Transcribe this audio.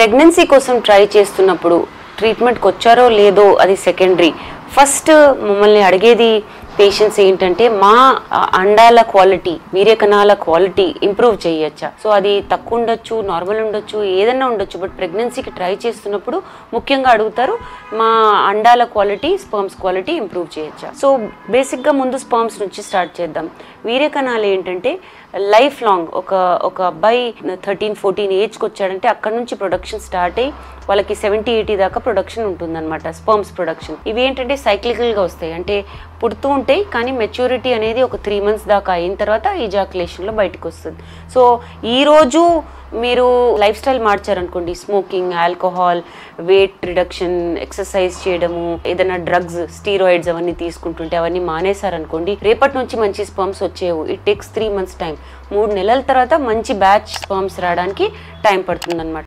pregnancy కోసం try చేస్తున్నప్పుడు ట్రీట్మెంట్కి వచ్చారో లేదో అది సెకండరీ ఫస్ట్ మమ్మల్ని అడిగేది పేషెంట్స్ ఏంటంటే మా ఆ, అండాల క్వాలిటీ వీర్యకణాల క్వాలిటీ ఇంప్రూవ్ చేయొచ్చా సో అది తక్కువ ఉండొచ్చు నార్మల్ ఉండొచ్చు ఏదైనా ఉండొచ్చు బట్ ప్రెగ్నెన్సీకి ట్రై చేస్తున్నప్పుడు ముఖ్యంగా అడుగుతారు మా అండాల క్వాలిటీ స్పర్మ్స్ క్వాలిటీ ఇంప్రూవ్ చేయొచ్చా సో బేసిక్గా ముందు స్పర్మ్స్ నుంచి స్టార్ట్ చేద్దాం వీర్యకణాలు ఏంటంటే లైఫ్ లాంగ్ ఒక ఒక అబ్బాయి థర్టీన్ ఫోర్టీన్ ఏజ్కి వచ్చాడంటే అక్కడ నుంచి ప్రొడక్షన్ స్టార్ట్ అయ్యి వాళ్ళకి సెవెంటీ ఎయిటీ దాకా ప్రొడక్షన్ ఉంటుందన్నమాట స్పర్మ్స్ ప్రొడక్షన్ ఇవి ఏంటంటే సైక్లికల్గా వస్తాయి అంటే పుడుతూ ఉంటాయి కానీ మెచ్యూరిటీ అనేది ఒక త్రీ మంత్స్ దాకా అయిన తర్వాత ఈజాకులేషన్లో బయటకు వస్తుంది సో ఈరోజు మీరు లైఫ్ స్టైల్ మార్చారనుకోండి smoking alcohol weight reduction exercise చేయడము ఏదైనా డ్రగ్స్ స్టీరాయిడ్స్ అవన్నీ తీసుకుంటుంటే అవన్నీ మానేశారనుకోండి రేపటి నుంచి మంచి స్పర్మ్స్ వచ్చేవు it takes three months time మూడు నెలల తర్వాత మంచి బ్యాచ్ స్పర్మ్స్ రావడానికి టైం పడుతుంది